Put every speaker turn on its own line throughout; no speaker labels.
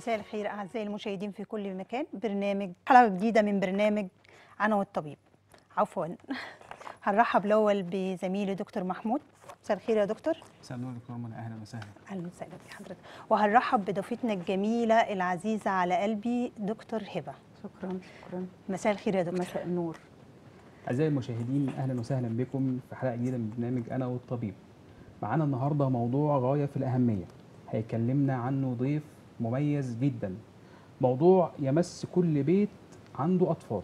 مساء الخير أعزائي المشاهدين في كل مكان برنامج حلقة جديدة من برنامج أنا والطبيب عفوا هنرحب الأول بزميلي دكتور محمود مساء الخير يا دكتور
مساء النور دكتور منى اهلا وسهلا
أهلا وسهلا بحضرتك وهنرحب بضيفتنا الجميلة العزيزة على قلبي دكتور هبة
شكرا شكرا
مساء الخير يا دكتور
مساء النور
اعزائي المشاهدين اهلا وسهلا بكم في حلقه جديده من برنامج انا والطبيب معانا النهارده موضوع غايه في الاهميه هيكلمنا عنه ضيف مميز جدا موضوع يمس كل بيت عنده اطفال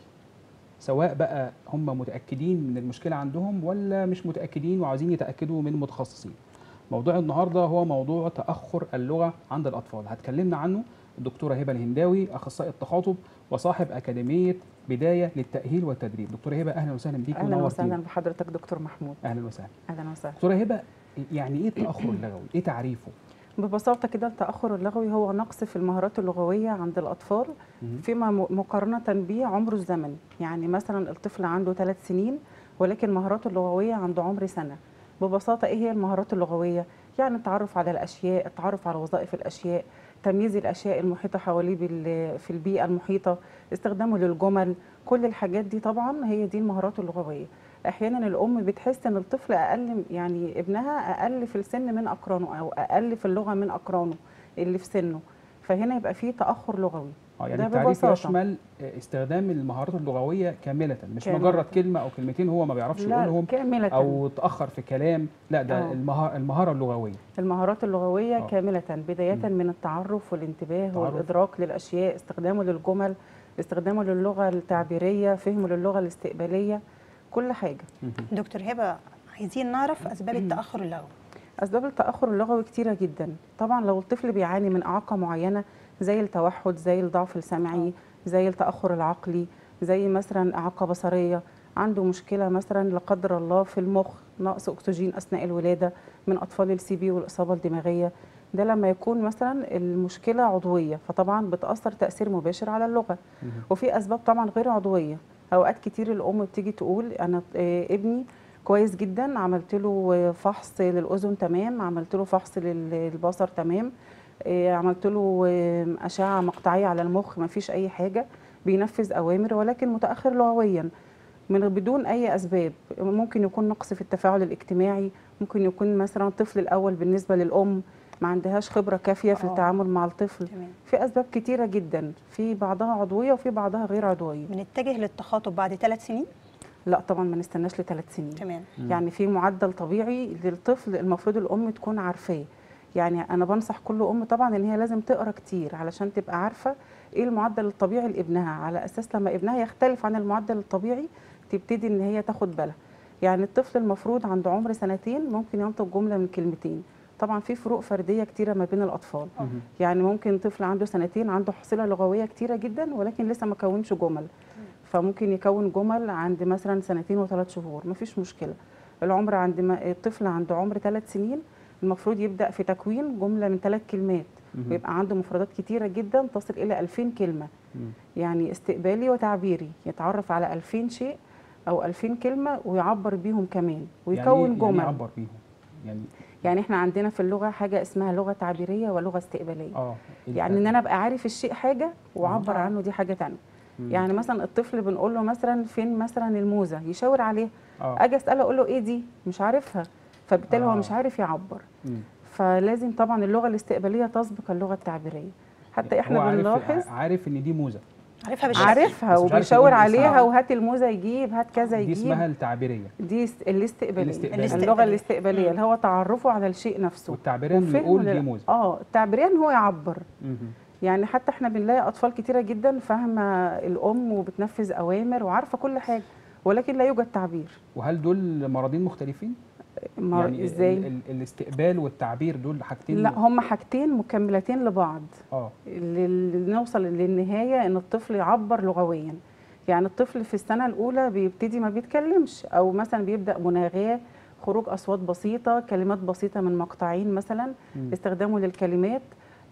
سواء بقى هم متاكدين من المشكله عندهم ولا مش متاكدين وعاوزين يتاكدوا من متخصصين موضوع النهارده هو موضوع تاخر اللغه عند الاطفال هتكلمنا عنه الدكتوره هبه الهنداوي اخصائي التخاطب وصاحب اكاديميه بدايه للتاهيل والتدريب دكتوره هبه اهلا وسهلا بيك
اهلا
ونورتينا.
وسهلا بحضرتك دكتور محمود
اهلا وسهلا
اهلا وسهلا
دكتوره هبه يعني ايه التاخر اللغوي ايه تعريفه
ببساطه كده التاخر اللغوي هو نقص في المهارات اللغويه عند الاطفال
مهم.
فيما م- مقارنه بعمره الزمني يعني مثلا الطفل عنده ثلاث سنين ولكن مهاراته اللغويه عنده عمر سنه ببساطه ايه هي المهارات اللغويه يعني التعرف على الاشياء التعرف على وظائف الاشياء تمييز الاشياء المحيطه حواليه بال- في البيئه المحيطه استخدامه للجمل كل الحاجات دي طبعا هي دي المهارات اللغويه احيانا الام بتحس ان الطفل اقل يعني ابنها اقل في السن من اقرانه او اقل في اللغه من اقرانه اللي في سنه فهنا يبقى فيه تاخر لغوي
اه يعني
ده
التعريف
ببساطة.
يشمل استخدام المهارات اللغويه كامله مش
كاملة.
مجرد كلمه او كلمتين هو ما بيعرفش
لا
يقولهم
كامله
او تاخر في كلام لا ده
آه.
المهاره المهاره اللغويه
المهارات اللغويه
آه.
كامله بدايه
مم.
من التعرف والانتباه
تعرف.
والادراك للاشياء استخدامه للجمل استخدامه للغه التعبيريه فهمه للغه الاستقباليه كل حاجه
مهم.
دكتور هبة عايزين نعرف أسباب التأخر اللغوي
اسباب التاخر اللغوي كتيره جدا طبعا لو الطفل بيعاني من اعاقه معينه زي التوحد زي الضعف السمعي زي التاخر العقلي زي مثلا اعاقه بصريه عنده مشكله مثلا لا قدر الله في المخ نقص اكسجين اثناء الولاده من اطفال السي بي والاصابه الدماغيه ده لما يكون مثلا المشكله عضويه فطبعا بتاثر تاثير مباشر على اللغه
مهم.
وفي اسباب طبعا غير عضويه اوقات كتير الام بتيجي تقول انا آه، ابني كويس جدا عملت له آه، فحص للاذن تمام عملت له فحص لل- للبصر تمام آه، عملت له آه، اشعه مقطعيه على المخ ما فيش اي حاجه بينفذ اوامر ولكن متاخر لغويا من بدون اي اسباب ممكن يكون نقص في التفاعل الاجتماعي ممكن يكون مثلا الطفل الاول بالنسبه للام ما عندهاش خبره كافيه في
آه.
التعامل مع الطفل
تمام
في اسباب كتيره جدا في بعضها عضويه وفي بعضها غير عضويه
بنتجه للتخاطب بعد ثلاث سنين
لا طبعا ما نستناش لثلاث سنين
تمام
مم.
يعني في معدل طبيعي للطفل المفروض الام تكون عارفاه يعني انا بنصح كل ام طبعا ان هي لازم تقرا كتير علشان تبقى عارفه ايه المعدل الطبيعي لابنها على اساس لما ابنها يختلف عن المعدل الطبيعي تبتدي ان هي تاخد بالها يعني الطفل المفروض عنده عمر سنتين ممكن ينطق جمله من كلمتين طبعا في فروق فرديه كتيره ما بين الاطفال
مهم.
يعني ممكن طفل عنده سنتين عنده حصيله لغويه كتيره جدا ولكن لسه ما كونش جمل فممكن يكون جمل عند مثلا سنتين وثلاث شهور مفيش مشكله العمر عند ما الطفل عنده عمر ثلاث سنين المفروض يبدا في تكوين جمله من ثلاث كلمات
مهم.
ويبقى عنده مفردات كتيره جدا تصل الى 2000 كلمه
مم.
يعني استقبالي وتعبيري يتعرف على 2000 شيء او 2000 كلمه ويعبر بيهم كمان ويكون
يعني إيه-
جمل
يعني يعبر بيهم يعني
يعني احنا عندنا في اللغه حاجه اسمها لغه تعبيريه ولغه استقباليه
اه
يعني ان انا ابقى عارف الشيء حاجه واعبر
آه.
عنه دي حاجه تانية
مم.
يعني مثلا الطفل بنقول له مثلا فين مثلا الموزه يشاور عليها
اه
اجي اساله اقول له ايه دي مش عارفها فبالتالي
آه.
هو مش عارف يعبر
مم.
فلازم طبعا اللغه الاستقباليه تسبق اللغه التعبيريه حتى
هو
احنا
عارف
بنلاحظ
عارف ان دي موزه
عارفها بالشكل
عارفها
بس مش عارف
وبيشاور
يقول
عليها
اسمها.
وهات الموزه يجيب هات كذا
دي
يجيب
اسمها التعبيريه
دي است- الاستقباليه
الاستقبالية.
اللغه الاستقباليه اللي هو تعرفه على الشيء نفسه
والتعبيريه انه
وفهمه
يقول دي
لل-
موزه
اه التعبيريا هو يعبر
مهم.
يعني حتى احنا بنلاقي اطفال كتيره جدا فاهمه الام وبتنفذ اوامر وعارفه كل حاجه ولكن لا يوجد تعبير
وهل دول مرضين مختلفين؟
مر...
يعني
ازاي
ال ال الاستقبال والتعبير دول حاجتين
لا هم حاجتين مكملتين لبعض
اه
اللي اللي نوصل للنهايه ان الطفل يعبر لغويا يعني الطفل في السنه الاولى بيبتدي ما بيتكلمش او مثلا بيبدا مناغاه خروج اصوات بسيطه كلمات بسيطه من مقطعين مثلا
مم.
استخدامه للكلمات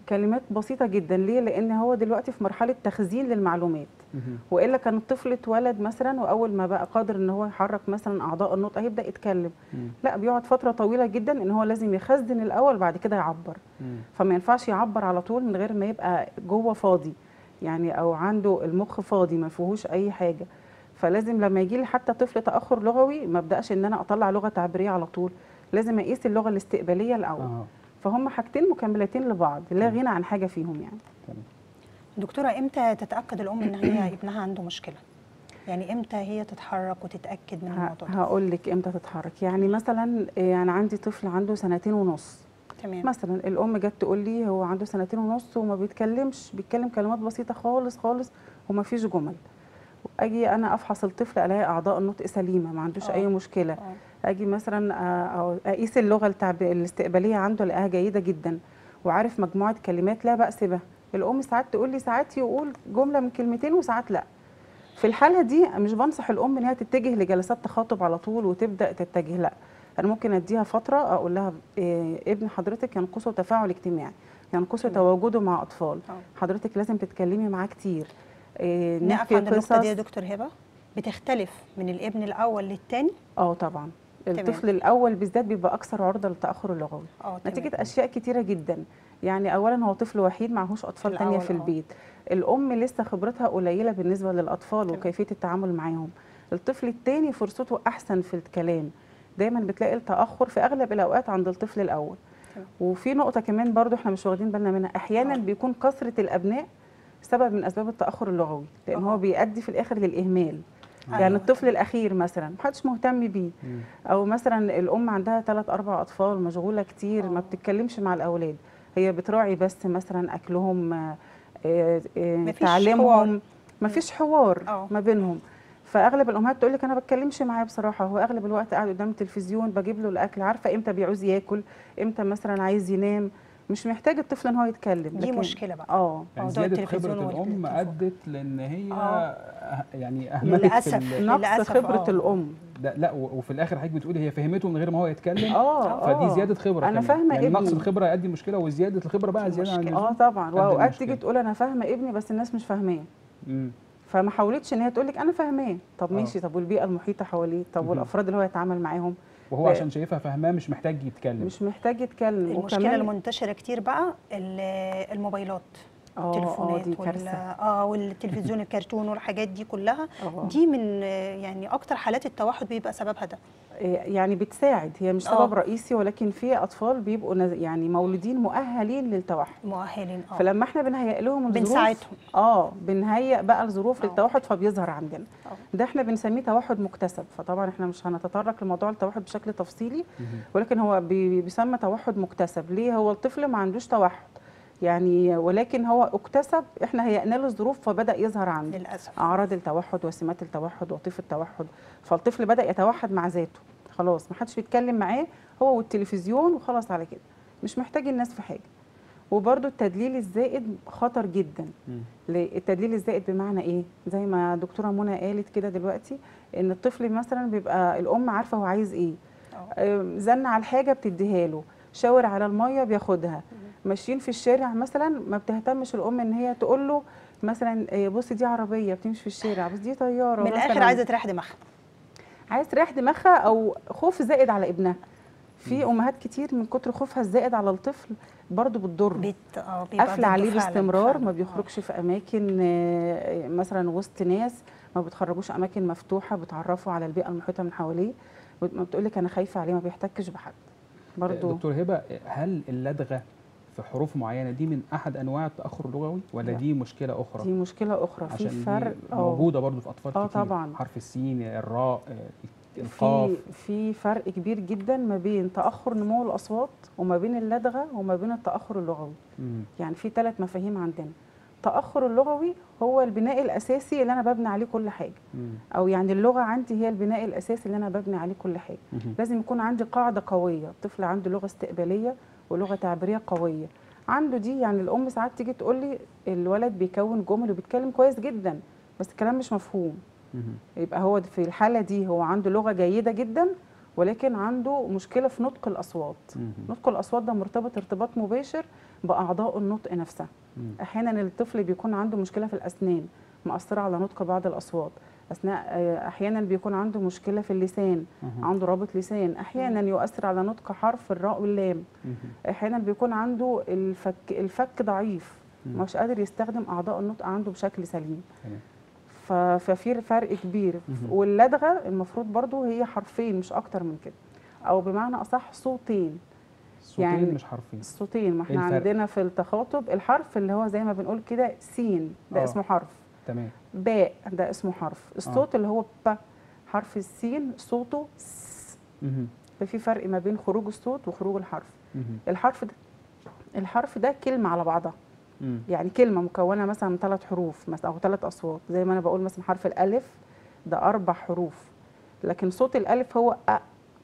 كلمات بسيطه جدا ليه لان هو دلوقتي في مرحله تخزين للمعلومات
مهم.
والا كان الطفل اتولد مثلا واول ما بقى قادر ان هو يحرك مثلا اعضاء النطق هيبدا يتكلم
مم.
لا بيقعد فتره طويله جدا ان هو لازم يخزن الاول بعد كده يعبر
مم.
فما ينفعش يعبر على طول من غير ما يبقى جوه فاضي يعني او عنده المخ فاضي ما فيهوش اي حاجه فلازم لما يجي لي حتى طفل تاخر لغوي ما ابداش ان انا اطلع لغه تعبيريه على طول لازم اقيس اللغه الاستقباليه الاول
اه
فهم حاجتين مكملتين لبعض لا غنى عن حاجه فيهم يعني
تمام
دكتوره امتى تتاكد الام ان هي ابنها عنده مشكله يعني امتى هي تتحرك وتتاكد من الموضوع ده
هقول لك امتى تتحرك يعني مثلا إيه، انا عندي طفل عنده سنتين ونص
تمام
مثلا الام جت تقول لي هو عنده سنتين ونص وما بيتكلمش بيتكلم كلمات بسيطه خالص خالص وما فيش جمل اجي انا افحص الطفل الاقي اعضاء النطق سليمه ما عندوش
آه.
اي مشكله
آه.
اجي مثلا آه، أو اقيس اللغه التعب... الاستقباليه عنده الاقيها جيده جدا وعارف مجموعه كلمات لا باس بها الام ساعات تقول لي ساعات يقول جمله من كلمتين وساعات لا في الحاله دي مش بنصح الام ان هي تتجه لجلسات تخاطب على طول وتبدا تتجه لا انا ممكن اديها فتره اقول لها إيه ابن حضرتك ينقصه تفاعل اجتماعي ينقصه
تمام.
تواجده مع اطفال
آه.
حضرتك لازم تتكلمي معاه كتير إيه
نقف
نحكي
عند النقطه دي يا
قصص
دكتور هبه بتختلف من الابن الاول للتاني
اه طبعا
تمام.
الطفل الاول بالذات بيبقى اكثر عرضه للتاخر اللغوي
اه
نتيجه
تمام.
اشياء كتيره جدا يعني اولا هو طفل وحيد معهوش اطفال تانية
الأول
في
آه.
البيت الام لسه خبرتها قليله بالنسبه للاطفال
تمام.
وكيفيه التعامل معاهم الطفل التاني فرصته احسن في الكلام دايما بتلاقي التاخر في اغلب الاوقات عند الطفل الاول
تمام.
وفي نقطه كمان برضو احنا مش واخدين بالنا منها احيانا
آه.
بيكون كثره الابناء سبب من اسباب التاخر اللغوي لان
آه.
هو بيؤدي في الاخر للاهمال يعني
أيوة.
الطفل الاخير مثلا محدش مهتم بيه
مم.
او مثلا الام عندها ثلاث اربع اطفال مشغوله كتير ما
آه.
بتتكلمش مع الاولاد هي بتراعي بس مثلا اكلهم آه، آه، آه،
مفيش حوار.
تعليمهم ما فيش حوار
آه.
ما بينهم فاغلب الامهات تقول لك انا ما بتكلمش معاه بصراحه هو اغلب الوقت قاعد قدام التلفزيون بجيب له الاكل عارفه امتى بيعوز ياكل امتى مثلا عايز ينام مش محتاج الطفل ان هو يتكلم
دي
لكن-
مشكله بقى
اه
يعني
موضوع
زياده
التلفزيون
خبره الام
والتليفون.
ادت لان هي
آه.
أه- يعني اهملت
للأسف.
في ال-
نقص
للأسف،
خبره
آه.
الام
ده لا و- وفي الاخر حضرتك بتقولي هي فهمته من غير ما هو يتكلم
اه
فدي
آه.
زياده خبره
انا
كمان.
فاهمه
يعني نقص
ابني.
الخبره يؤدي مشكله وزياده الخبره بقى زياده عن
مشكلة.
اللزوم
اه طبعا
قد
واوقات
المشكلة.
تيجي تقول انا فاهمه ابني بس الناس مش فاهماه
مم.
فما حاولتش ان هي تقول لك انا فاهماه طب
آه.
ماشي طب والبيئه المحيطه حواليه طب
مهم.
والافراد اللي هو يتعامل معاهم
وهو
لا.
عشان شايفها فاهماه مش محتاج يتكلم
مش محتاج يتكلم
المشكله المنتشره كتير بقى ال- الموبايلات
اه اه
التليفونات
دي
وال-
كارثه
اه والتلفزيون الكرتون والحاجات دي كلها
آه.
دي من آه، يعني اكتر حالات التوحد بيبقى سببها ده
إيه يعني بتساعد هي مش
آه.
سبب رئيسي ولكن في اطفال بيبقوا نز- يعني مولودين مؤهلين للتوحد
مؤهلين اه
فلما احنا بنهيئ لهم الظروف
بنساعدهم.
اه بنهيئ بقى الظروف
آه.
للتوحد فبيظهر عندنا
آه.
ده احنا بنسميه توحد مكتسب فطبعا احنا مش هنتطرق لموضوع التوحد بشكل تفصيلي
مهم.
ولكن هو بي- بيسمى توحد مكتسب ليه هو الطفل ما عندوش توحد يعني ولكن هو اكتسب احنا هيئنا له الظروف فبدا يظهر عنده
للاسف
اعراض التوحد وسمات التوحد وطيف التوحد فالطفل بدا يتوحد مع ذاته خلاص ما حدش بيتكلم معاه هو والتلفزيون وخلاص على كده مش محتاج الناس في حاجه وبرده التدليل الزائد خطر جدا
مم.
ليه؟ التدليل الزائد بمعنى ايه زي ما دكتوره منى قالت كده دلوقتي ان الطفل مثلا بيبقى الام عارفه هو عايز ايه
آه.
آم، زن على الحاجه بتديها له شاور على الميه بياخدها ماشيين في الشارع مثلا ما بتهتمش الام ان هي تقول له مثلا آه، بص دي عربيه بتمشي في الشارع بس دي طياره
من الاخر
مثلاً.
عايزه تريح دماغها
عايز تريح دماغها او خوف زائد على ابنها في امهات كتير من كتر خوفها الزائد على الطفل برضه بتضره
بيت اه بيبقى
قافله
ضده
عليه
فعلاً،
باستمرار
فعلاً.
ما
آه.
بيخرجش في اماكن آه، مثلا وسط ناس ما بتخرجوش اماكن مفتوحه بتعرفوا على البيئه المحيطه من حواليه ما بتقول لك انا خايفه عليه ما بيحتكش بحد برضه
دكتور هبه هل اللدغه في حروف معينه دي من احد انواع التاخر اللغوي ولا
لا.
دي مشكله اخرى
دي مشكله اخرى في
عشان
فرق
دي
آه.
موجوده برضو في اطفال
آه
كتير
طبعاً.
حرف السين الراء آه، القاف
في في فرق كبير جدا ما بين تاخر نمو الاصوات وما بين اللدغه وما بين التاخر اللغوي
مم.
يعني في ثلاث مفاهيم عندنا التاخر اللغوي هو البناء الاساسي اللي انا ببني عليه كل حاجه
مم.
او يعني اللغه عندي هي البناء الاساسي اللي انا ببني عليه كل حاجه
مهم.
لازم يكون عندي قاعده قويه الطفل عنده لغه استقباليه ولغه تعبيريه قويه عنده دي يعني الام ساعات تيجي تقول لي الولد بيكون جمل وبيتكلم كويس جدا بس الكلام مش مفهوم
مهم.
يبقى هو في الحاله دي هو عنده لغه جيده جدا ولكن عنده مشكله في نطق الاصوات
مهم.
نطق الاصوات ده مرتبط ارتباط مباشر باعضاء النطق نفسها
مم.
احيانا الطفل بيكون عنده مشكله في الاسنان مأثره على نطق بعض الاصوات اثناء آه، احيانا بيكون عنده مشكله في اللسان
مهم.
عنده رابط لسان احيانا يؤثر على نطق حرف الراء واللام
مهم.
احيانا بيكون عنده الفك الفك ضعيف
مم.
مش قادر يستخدم اعضاء النطق عنده بشكل سليم
تمام.
ف- ففي فرق كبير
مهم.
واللدغه المفروض برضو هي حرفين مش اكتر من كده او بمعنى اصح صوتين
صوتين
يعني
مش حرفين
الصوتين ما احنا
الفرق؟
عندنا في التخاطب الحرف اللي هو زي ما بنقول كده سين ده
آه.
اسمه حرف
تمام
باء ده اسمه حرف الصوت اللي هو ب حرف السين صوته س
مهم.
ففي فرق ما بين خروج الصوت وخروج الحرف
مهم.
الحرف ده الحرف ده كلمه على بعضها
مم.
يعني كلمه مكونه مثلا من ثلاث حروف مثلا او ثلاث اصوات زي ما انا بقول مثلا حرف الالف ده اربع حروف لكن صوت الالف هو أ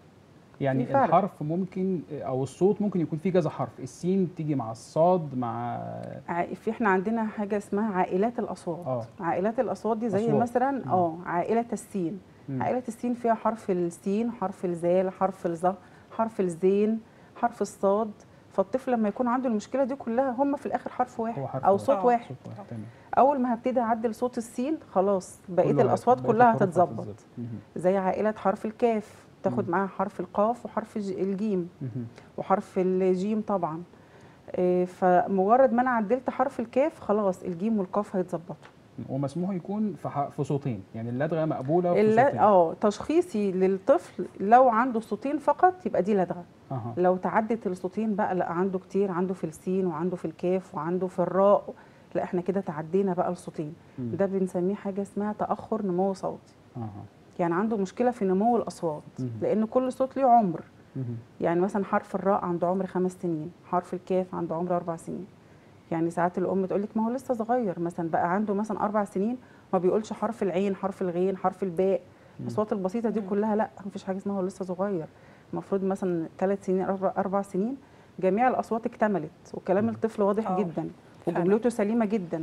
يعني
في فرق.
الحرف ممكن او الصوت ممكن يكون فيه كذا حرف السين تيجي مع الصاد مع
ع- في احنا عندنا حاجه اسمها عائلات الاصوات
آه.
عائلات الاصوات دي زي
أصوات.
مثلا
مم.
اه عائله السين
مم.
عائله السين فيها حرف السين حرف الزال حرف الظ حرف الزين حرف الصاد فالطفل لما يكون عنده المشكله دي كلها هم في الاخر حرف واحد
هو حرف
او
واحد.
صوت
آه.
واحد
صوت واحد تمام
اول ما هبتدي اعدل صوت السين خلاص بقيه
كله
الاصوات
بقية
كلها
الحروف
هتتظبط
مهم.
زي عائله حرف الكاف تاخد
مم.
معاها حرف القاف وحرف الج- الجيم
مهم.
وحرف الجيم طبعا إيه، فمجرد ما انا عدلت حرف الكاف خلاص الجيم والقاف هيتظبطوا
ومسموح يكون في, ح... في صوتين يعني اللدغه مقبوله في
الل-
صوتين
اه تشخيصي للطفل لو عنده صوتين فقط يبقى دي لدغه
اها
لو تعدت الصوتين بقى لا عنده كتير عنده في السين وعنده في الكاف وعنده في الراء لا احنا كده تعدينا بقى الصوتين
مم.
ده بنسميه حاجه اسمها تاخر نمو صوتي
اها
يعني عنده مشكله في نمو الاصوات
مم.
لان كل صوت ليه عمر
مهم.
يعني مثلا حرف الراء عنده عمر خمس سنين حرف الكاف عنده عمر اربع سنين يعني ساعات الام تقول لك ما هو لسه صغير مثلا بقى عنده مثلا اربع سنين ما بيقولش حرف العين حرف الغين حرف الباء الاصوات البسيطه دي كلها لا مفيش حاجه اسمها هو لسه صغير المفروض مثلا ثلاث سنين اربع, أربع سنين جميع الاصوات اكتملت وكلام الطفل واضح
آه،
جدا
فعلا.
وجملته سليمه جدا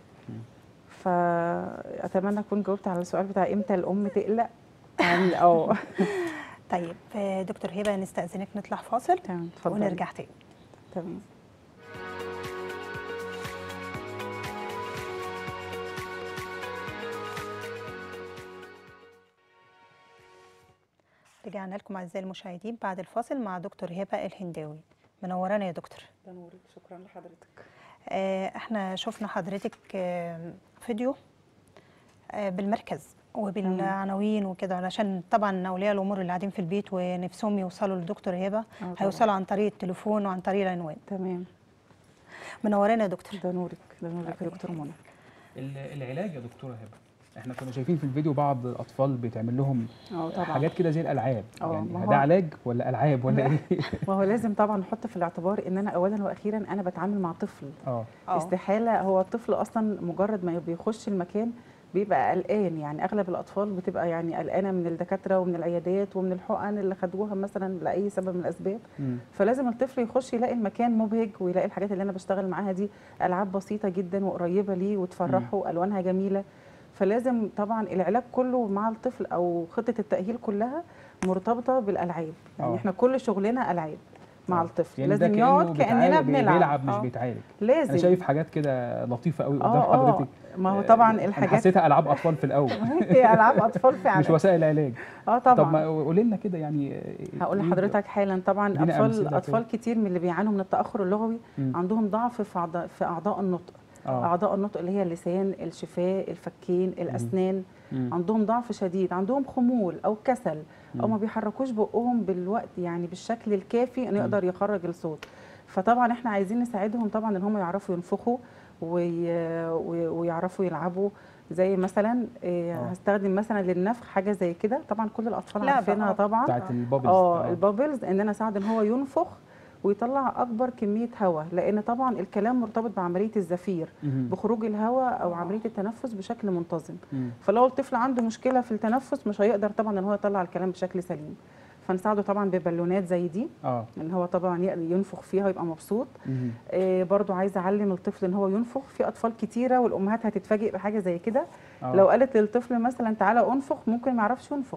فاتمنى اكون جاوبت على السؤال بتاع امتى الام تقلق عن اه
طيب آه، دكتور هبه نستاذنك نطلع فاصل
تمام اتفضلي.
ونرجع تاني
تمام
رجعنا لكم اعزائي المشاهدين بعد الفاصل مع دكتور هبه الهنداوي منورانا يا دكتور
ده نورك شكرا لحضرتك
آه، احنا شفنا حضرتك آه، فيديو آه، بالمركز وبالعناوين وكده علشان طبعا اولياء الامور اللي قاعدين في البيت ونفسهم يوصلوا لدكتور هبه
طبعاً.
هيوصلوا عن طريق التليفون وعن طريق العنوان
تمام
منورانا يا دكتور
ده نورك ده نورك يا دكتور منى
ال- العلاج يا دكتوره هبه احنا كنا شايفين في الفيديو بعض الاطفال بيتعمل لهم
اه طبعا
حاجات كده زي الالعاب
اه،
يعني
ما هو-
ده علاج ولا العاب ولا
لا.
ايه
ما هو لازم طبعا نحط في الاعتبار ان انا اولا واخيرا انا بتعامل مع طفل
اه
اه
استحاله هو الطفل اصلا مجرد ما بيخش المكان بيبقى قلقان يعني اغلب الاطفال بتبقى يعني قلقانه من الدكاتره ومن العيادات ومن الحقن اللي خدوها مثلا لاي سبب من الاسباب
مم.
فلازم الطفل يخش يلاقي المكان مبهج ويلاقي الحاجات اللي انا بشتغل معاها دي العاب بسيطه جدا وقريبه ليه وتفرحه الوانها جميله فلازم طبعا العلاج كله مع الطفل او خطه التاهيل كلها مرتبطه بالالعاب يعني
آه.
احنا كل شغلنا العاب مع
آه.
الطفل
يعني ده
لازم
كأنه
يقعد كاننا
بيتعالج-
بنلعب
بيلعب مش
آه.
بيتعالج
لازم
انا شايف حاجات كده لطيفه قوي قدام
اه اه
حضرتك
ما هو
آه،
طبعا
انا
الحاجات
حسيتها العاب اطفال في الاول
هي العاب اطفال
مش
فعلا
وسائل علاج
اه
طب
طبعا
ما قولي لنا كده يعني آه،
هقول
إيه-
لحضرتك حالا طبعا
ادينا أمثلة
اطفال
كده.
اطفال كتير من اللي بيعانوا من التاخر اللغوي
مم.
عندهم ضعف في أعضاء في اعضاء النطق
اه
اعضاء النطق اللي هي اللسان الشفاه الفكين الاسنان
مم.
عندهم ضعف شديد عندهم خمول او كسل او
مم.
ما بيحركوش بقهم بالوقت يعني بالشكل الكافي انه يقدر يخرج الصوت فطبعا احنا عايزين نساعدهم طبعا ان هم يعرفوا ينفخوا وي... وي- ويعرفوا يلعبوا زي مثلا إيه
آه.
هستخدم مثلا للنفخ حاجه زي كده طبعا كل الاطفال
لعبة،
عارفينها
آه.
طبعا
بتاعت البابلز
اه البابلز ان انا اساعد ان هو ينفخ ويطلع اكبر كميه هواء لان طبعا الكلام مرتبط بعمليه الزفير
مهم.
بخروج الهواء او عمليه التنفس بشكل منتظم
مم.
فلو الطفل عنده مشكله في التنفس مش هيقدر طبعا ان هو يطلع الكلام بشكل سليم فنساعده طبعا ببالونات زي دي
اه
ان هو طبعا يقدر ينفخ فيها ويبقى مبسوط
مهم.
آه برضو عايزه اعلم الطفل ان هو ينفخ في اطفال كتيره والامهات هتتفاجئ بحاجه زي كده
آه.
لو قالت للطفل مثلا تعالى انفخ ممكن ما يعرفش ينفخ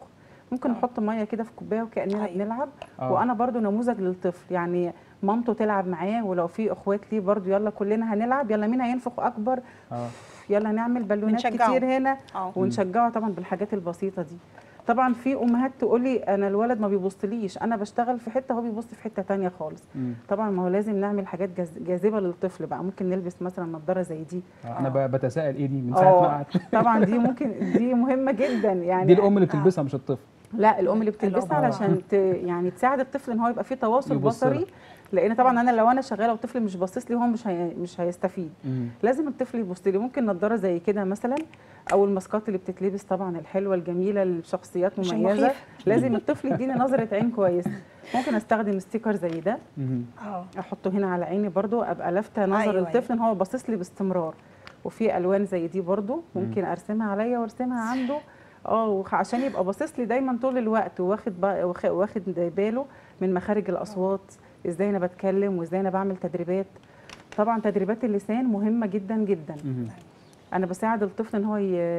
ممكن
آه.
نحط ميه كده في كوبايه وكاننا
أيوة.
بنلعب
آه.
وانا برضو نموذج للطفل يعني مامته تلعب معاه ولو في اخوات ليه برضو يلا كلنا هنلعب يلا مين هينفخ اكبر
اه
يلا نعمل بالونات
بنشجعه.
كتير هنا
اه
ونشجعه طبعا بالحاجات البسيطه دي طبعا في امهات تقول لي انا الولد ما بيبصليش انا بشتغل في حته هو بيبص في حته تانية خالص
مم.
طبعا ما هو لازم نعمل حاجات جاز- جاذبه للطفل بقى ممكن نلبس مثلا نظاره زي دي
آه، انا
آه.
ب- بتساءل ايه دي من ساعه ما
اه
قعدت
طبعا دي ممكن دي مهمه جدا يعني
دي الام اللي بتلبسها مش الطفل
لا الام اللي بتلبسها
الأم.
علشان ت... يعني تساعد الطفل ان هو يبقى فيه تواصل
يبص لها.
بصري لان طبعا انا لو انا شغاله والطفل مش باصص لي هو مش هي... مش هيستفيد
مم.
لازم الطفل يبص لي ممكن نضاره زي كده مثلا او الماسكات اللي بتتلبس طبعا الحلوه الجميله لشخصيات
مش
مميزه
المخيف.
لازم الطفل يديني نظره عين كويس ممكن استخدم ستيكر زي ده
مم.
اه
احطه هنا على عيني برضو ابقى لافته نظر
أيوة،
أيوة الطفل ان هو باصص لي باستمرار وفي الوان زي دي برضو ممكن ارسمها عليا وارسمها عنده اه وخ- عشان يبقى باصص لي دايما طول الوقت واخد بقى- واخ- واخد باله من مخارج الاصوات ازاي انا بتكلم وازاي انا بعمل تدريبات طبعا تدريبات اللسان مهمه جدا جدا
مم.
انا بساعد الطفل ان هو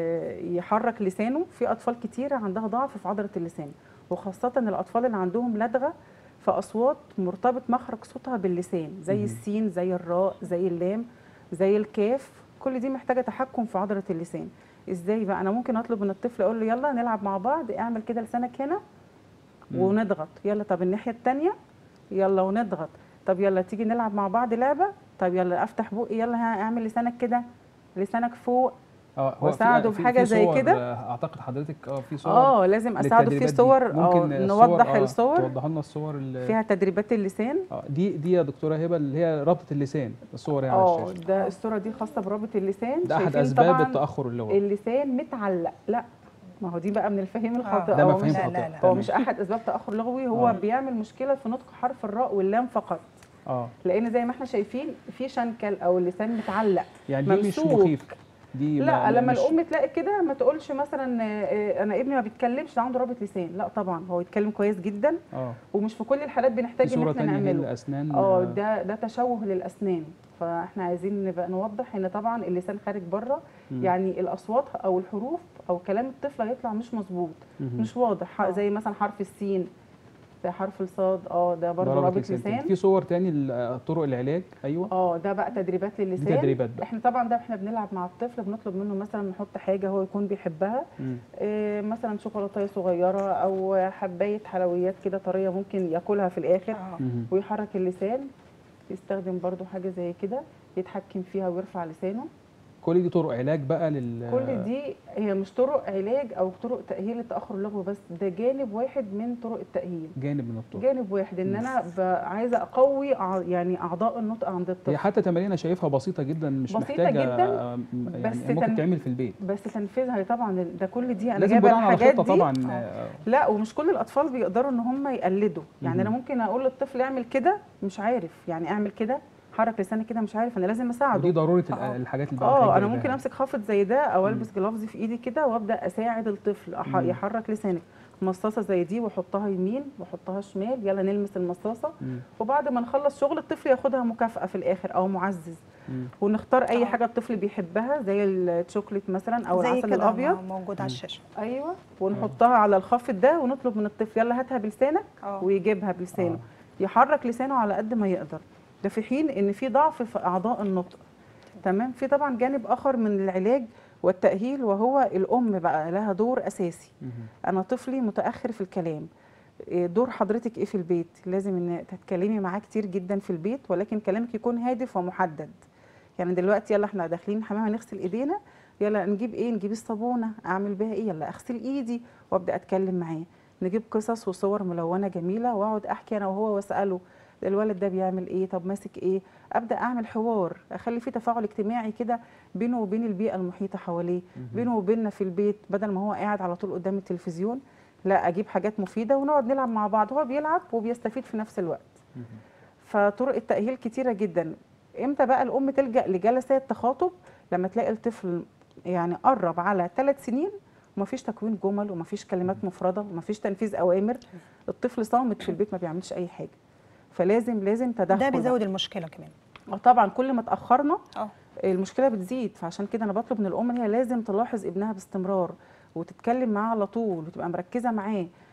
ي- يحرك لسانه في اطفال كتيره عندها ضعف في عضله اللسان وخاصه الاطفال اللي عندهم لدغه في اصوات مرتبط مخرج صوتها باللسان زي
مهم.
السين زي الراء زي اللام زي الكاف كل دي محتاجه تحكم في عضله اللسان ازاي بقى انا ممكن اطلب من الطفل اقول له يلا نلعب مع بعض اعمل كده لسانك هنا
مم.
ونضغط يلا طب الناحيه الثانيه يلا ونضغط طب يلا تيجي نلعب مع بعض لعبه طب يلا افتح بقي يلا ها اعمل لسانك كده لسانك فوق
اه هو
وأساعده
في-
في حاجة
في
زي
صور،
كده؟
آه، اعتقد حضرتك اه في صور
اه لازم اساعده في
للتدريبات دي.
صور اه
ممكن الصور-
نوضح
آه،
الصور
توضح لنا الصور اللي
فيها تدريبات اللسان
اه دي دي يا دكتوره هبه اللي هي ربطه اللسان الصور يعني على
اه
الشاشه
ده الصوره دي خاصه برابط اللسان
ده احد
شايفين
اسباب
طبعاً
التاخر اللغوي
اللسان متعلق لا ما هو دي بقى من الفهم الخاطئ
ده
هو
مفاهيم
مش
لا،
خاطئه
لا، لا.
هو
تمام.
مش احد اسباب تاخر لغوي هو
آه.
بيعمل مشكله في نطق حرف الراء واللام فقط
اه
لان زي ما احنا شايفين في شنكل او اللسان متعلق
يعني دي مش
ممسوك.
مخيف دي
لا
ما-
لما
مش-
الام تلاقي كده ما تقولش مثلا آه، آه، انا ابني ما بيتكلمش ده عنده رابط لسان لا طبعا هو يتكلم كويس جدا
اه
ومش في كل الحالات
في
بنحتاج ان
صوره
احنا
ثانيه هي
نعمله
الاسنان
اه ده ده تشوه للاسنان فاحنا عايزين نبقى نوضح ان طبعا اللسان خارج بره
مم.
يعني الاصوات او الحروف او كلام الطفل هيطلع مش مظبوط
مهم.
مش واضح
آه.
زي مثلا حرف السين زي حرف الصاد اه ده
ده
برضه
رابط
رابط
لسان تاني.
لسان
في صور تاني لطرق العلاج ايوه
اه ده بقى تدريبات للسان
دي تدريبات بقى.
احنا طبعا ده احنا بنلعب مع الطفل بنطلب منه مثلا نحط حاجه هو يكون بيحبها
مم.
إيه مثلا شوكولاته صغيره او حبايه حلويات كده طريه ممكن ياكلها في الاخر
اه
مهم.
ويحرك اللسان يستخدم برضو حاجه زي كده يتحكم فيها ويرفع لسانه
كل دي طرق علاج بقى لل
كل دي هي مش طرق علاج او طرق تاهيل التاخر اللغوي بس ده جانب واحد من طرق التاهيل
جانب من الطرق
جانب واحد ان انا ب- عايزه اقوي أع- يعني اعضاء النطق عند
هي
الطفل
حتى تمارين انا شايفها بسيطه جدا مش
بسيطة
محتاجه
جداً،
آه، م- يعني
بس
ممكن
تن-
تعمل في البيت
بس تنفيذها هي طبعا ده كل دي انا
لازم
جايبه
بناء على
الحاجات
خطه
دي
طبعا
آه.
آه،
لا ومش كل الاطفال بيقدروا ان هم يقلدوا يعني انا
مهم.
ممكن اقول للطفل اعمل كده مش عارف يعني اعمل كده حرك لسانك كده مش عارف انا لازم اساعده
ودي ضروره ال-
آه.
الحاجات اللي بقى
اه
حضرتك
انا
جايباها.
ممكن امسك خافض زي ده او
مم.
البس جلافز في ايدي كده وابدا اساعد الطفل أح-
مم.
يحرك لسانك مصاصه زي دي واحطها يمين واحطها شمال يلا نلمس المصاصه
مم.
وبعد ما نخلص شغل الطفل ياخدها مكافاه في الاخر او معزز
مم.
ونختار اي
آه.
حاجه الطفل بيحبها زي الشوكليت مثلا او
زي
العسل
كده
الابيض
ما- موجود على الشاشه
ايوه ونحطها على الخافض ده ونطلب من الطفل يلا هاتها بلسانك
اه
ويجيبها بلسانه
آه.
يحرك لسانه على قد ما يقدر ده في حين ان في ضعف في اعضاء النطق تمام في طبعا جانب اخر من العلاج والتاهيل وهو الام بقى لها دور اساسي
مهم.
انا طفلي متاخر في الكلام إيه دور حضرتك ايه في البيت لازم ان تتكلمي معاه كتير جدا في البيت ولكن كلامك يكون هادف ومحدد يعني دلوقتي يلا احنا داخلين الحمام هنغسل ايدينا يلا نجيب ايه نجيب الصابونه اعمل بيها ايه يلا اغسل ايدي وابدا اتكلم معاه نجيب قصص وصور ملونه جميله واقعد احكي انا وهو واساله الولد ده بيعمل ايه طب ماسك ايه ابدا اعمل حوار اخلي فيه تفاعل اجتماعي كده بينه وبين البيئه المحيطه حواليه
مهم.
بينه وبيننا في البيت بدل ما هو قاعد على طول قدام التلفزيون لا اجيب حاجات مفيده ونقعد نلعب مع بعض هو بيلعب وبيستفيد في نفس الوقت
مهم.
فطرق التاهيل كتيره جدا امتى بقى الام تلجا لجلسات تخاطب لما تلاقي الطفل يعني قرب على ثلاث سنين ومفيش تكوين جمل ومفيش كلمات مفرده ومفيش تنفيذ اوامر الطفل صامت في البيت ما بيعملش اي حاجه فلازم لازم تدخل
ده
بقى.
بيزود المشكله كمان
اه طبعا كل ما اتاخرنا
اه
المشكله بتزيد فعشان كده انا بطلب من الام ان هي لازم تلاحظ ابنها باستمرار وتتكلم معاه على طول وتبقى مركزه معاه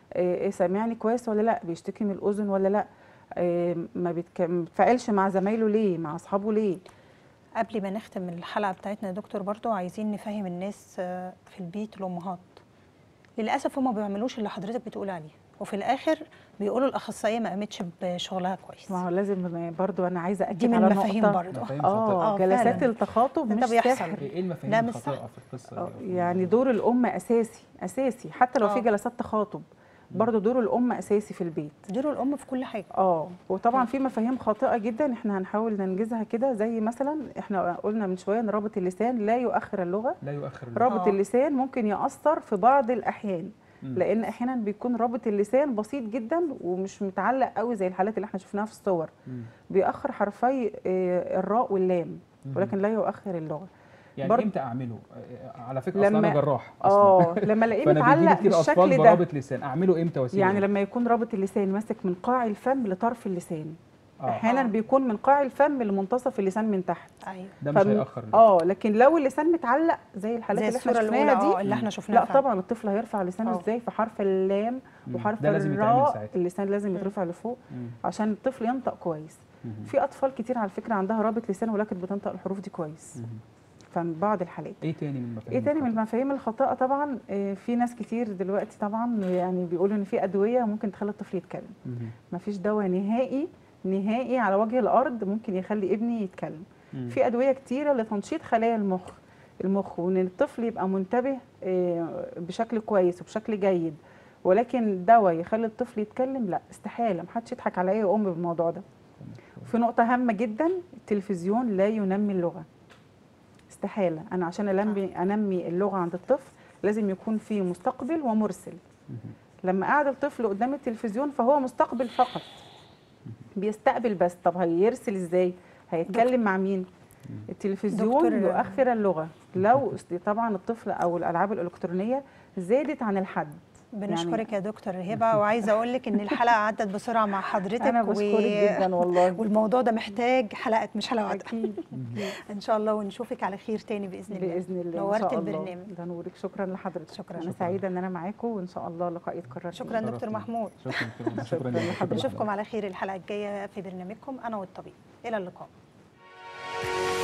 آه، إيه سامعني كويس ولا لا بيشتكي من الاذن ولا لا آه، ما بيتك- ما بيتفاعلش مع زمايله ليه مع اصحابه ليه
قبل ما نختم الحلقه بتاعتنا يا دكتور برضو عايزين نفهم الناس آه، في البيت الامهات للاسف هم ما بيعملوش اللي حضرتك بتقول عليه وفي الاخر بيقولوا الاخصائيه ما قامتش بشغلها كويس
ما هو لازم برضو انا عايزه اكد
دي من
على
المفاهيم
نقطه
برضو
مفاهيم
اه
خاطئة.
آه،
جلسات
فعلاً.
التخاطب
ده
مش
بيحصل.
سحر
ايه المفاهيم
لا، مش
الخاطئه
صح.
في القصه
آه،
دي؟
يعني دور الام اساسي اساسي حتى لو في
آه.
جلسات تخاطب برضو دور الام اساسي في البيت
ديروا الام في كل حاجه
اه وطبعا
مم.
في مفاهيم خاطئه جدا احنا هنحاول ننجزها كده زي مثلا احنا قلنا من شويه ان رابط اللسان لا يؤخر اللغه
لا يؤخر
رابط
آه.
اللسان ممكن ياثر في بعض الاحيان
مم.
لان احيانا بيكون رابط اللسان بسيط جدا ومش متعلق قوي زي الحالات اللي احنا شفناها في الصور
مم.
بيأخر حرفي آه، الراء واللام
مم.
ولكن لا يؤخر اللغه
يعني
برضه-
امتى اعمله آه، على فكره اصلا
لما-
انا جراح اصلا
اه لما الاقيه
فانا بيجي لي
متعلق
كتير اطفال
بالشكل ده
برابط لسان اعمله امتى واسيبه
يعني
إمتى؟
لما يكون رابط اللسان ماسك من قاع الفم لطرف اللسان
آه.
احيانا
آه.
بيكون من قاع الفم لمنتصف اللسان من تحت
ايوه
ده مش
فم-
هيأخر
اه لكن لو اللسان متعلق زي الحالات
زي
اللي احنا
الصوره الاولى
شفناها
آه،
دي
اللي احنا شفناها
لا
فعلا.
طبعا الطفل هيرفع لسانه
آه.
ازاي في حرف اللام
مم.
وحرف
ده لازم يتعمل
الراء
ساعتها
اللسان لازم يترفع لفوق
مم.
عشان الطفل ينطق كويس
مم.
في اطفال كتير على فكره عندها رابط لسان ولكن بتنطق الحروف دي كويس
مم.
فمن بعض الحالات
ايه تاني من المفاهيم
ايه تاني من
الخاطئة؟
المفاهيم الخاطئه طبعا آه، في ناس كتير دلوقتي طبعا يعني بيقولوا ان في ادويه ممكن تخلي الطفل يتكلم
مم.
مفيش دواء نهائي نهائي على وجه الارض ممكن يخلي ابني يتكلم
مم.
في ادويه كتيره لتنشيط خلايا المخ المخ وان الطفل يبقى منتبه آه، بشكل كويس وبشكل جيد ولكن دواء يخلي الطفل يتكلم لا استحاله محدش يضحك على اي ام بالموضوع ده في نقطه هامه جدا التلفزيون لا ينمي اللغه استحاله انا عشان انمي انمي اللغه عند الطفل لازم يكون في مستقبل ومرسل
مم.
لما قعد الطفل قدام التلفزيون فهو مستقبل فقط بيستقبل بس طب هيرسل ازاي هيتكلم مع مين التلفزيون
دكتور-
يؤخر اللغه لو است- طبعا الطفل او الالعاب الالكترونيه زادت عن الحد
بنشكرك يا دكتور هبه وعايزه اقول لك ان الحلقه عدت بسرعه مع حضرتك
انا بشكرك جدا والله
والموضوع ده محتاج حلقات مش حلقه واحده
اكيد
ان شاء الله ونشوفك على خير تاني باذن الله
باذن الله
نورت
إن شاء الله.
البرنامج.
ده نورك شكرا لحضرتك
شكراً.
انا
شكراً.
سعيده ان انا معاكم وان شاء الله اللقاء يتكرر
شكراً.
تاني.
دكتور محمود.
شكرا شكرا
شكراً
شكرا
لحضرتك.
نشوفكم على خير الحلقه الجايه في برنامجكم انا والطبيب الى اللقاء